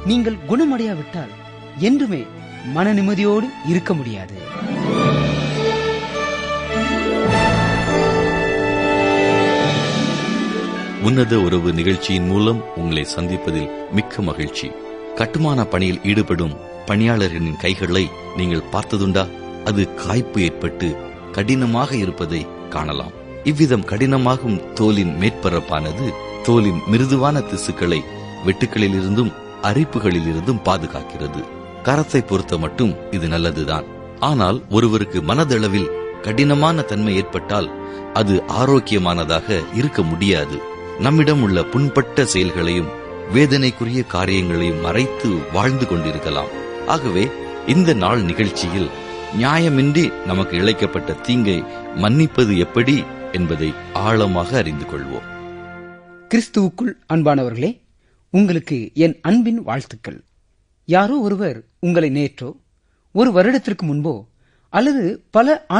நீங்கள் குணமடையாவிட்டால் என்றுமே மன நிம்மதியோடு இருக்க முடியாது உன்னத உறவு நிகழ்ச்சியின் மூலம் உங்களை சந்திப்பதில் மிக்க மகிழ்ச்சி கட்டுமான பணியில் ஈடுபடும் பணியாளர்களின் கைகளை நீங்கள் பார்த்ததுண்டா அது காய்ப்பு ஏற்பட்டு கடினமாக இருப்பதை காணலாம் இவ்விதம் கடினமாகும் தோலின் மேற்பரப்பானது தோலின் மிருதுவான திசுக்களை வெட்டுக்களிலிருந்தும் அரிப்புகளிலிருந்தும் பாதுகாக்கிறது கரத்தை பொறுத்த மட்டும் இது நல்லதுதான் ஆனால் ஒருவருக்கு மனதளவில் கடினமான தன்மை ஏற்பட்டால் அது ஆரோக்கியமானதாக இருக்க முடியாது நம்மிடம் உள்ள புண்பட்ட செயல்களையும் வேதனைக்குரிய காரியங்களையும் மறைத்து வாழ்ந்து கொண்டிருக்கலாம் ஆகவே இந்த நாள் நிகழ்ச்சியில் நியாயமின்றி நமக்கு இழைக்கப்பட்ட தீங்கை மன்னிப்பது எப்படி என்பதை ஆழமாக அறிந்து கொள்வோம் கிறிஸ்துவுக்குள் அன்பானவர்களே உங்களுக்கு என் அன்பின் வாழ்த்துக்கள் யாரோ ஒருவர் உங்களை நேற்றோ ஒரு வருடத்திற்கு முன்போ அல்லது பல